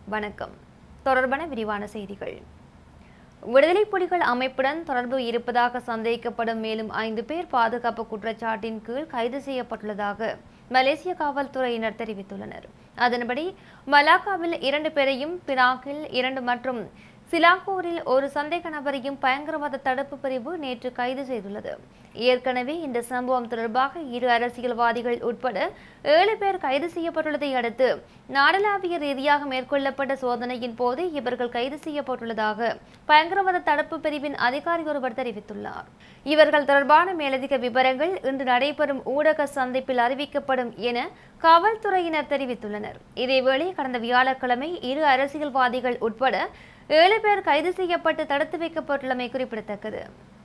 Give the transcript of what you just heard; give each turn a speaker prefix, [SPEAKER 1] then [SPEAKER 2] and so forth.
[SPEAKER 1] வணக்கம் தொடர்பான விரிவான செய்திகள் விடுதலை புலிகள் அமைப்புடன் தொடர்பு இருப்பதாக சந்தேகிக்கப்படும் மேலும் ஐந்து பேர் பாதுகாப்பு குற்றச்சாட்டின் கீழ் கைது செய்யப்பட்டுள்ளதாக மலேசிய காவல்துறையினர் தெரிவித்துள்ளனர் அதன்படி மலாக்காவில் இரண்டு பேரையும் பினாக்கில் இரண்டு மற்றும் சிலாங்கூரில் ஒரு சந்தேக நபரையும் பயங்கரவாத தடுப்பு பிரிவு நேற்று கைது செய்துள்ளது ஏற்கனவே இந்த சம்பவம் தொடர்பாக இரு அரசியல்வாதிகள் உட்பட ஏழு பேர் கைது செய்யப்பட்டுள்ளதை அடுத்து நாடளாவிய ரீதியாக மேற்கொள்ளப்பட்ட சோதனையின் போது இவர்கள் கைது செய்யப்பட்டுள்ளதாக பயங்கரவாத தடுப்பு பிரிவின் அதிகாரி ஒருவர் தெரிவித்துள்ளார் இவர்கள் தொடர்பான மேலதிக விவரங்கள் இன்று நடைபெறும் ஊடக சந்திப்பில் அறிவிக்கப்படும் என காவல்துறையினர் தெரிவித்துள்ளனர் இதேவேளை கடந்த வியாழக்கிழமை இரு அரசியல்வாதிகள் உட்பட ஏழு பேர் கைது செய்யப்பட்டு தடுத்து வைக்கப்பட்டுள்ளமை குறிப்பிடத்தக்கது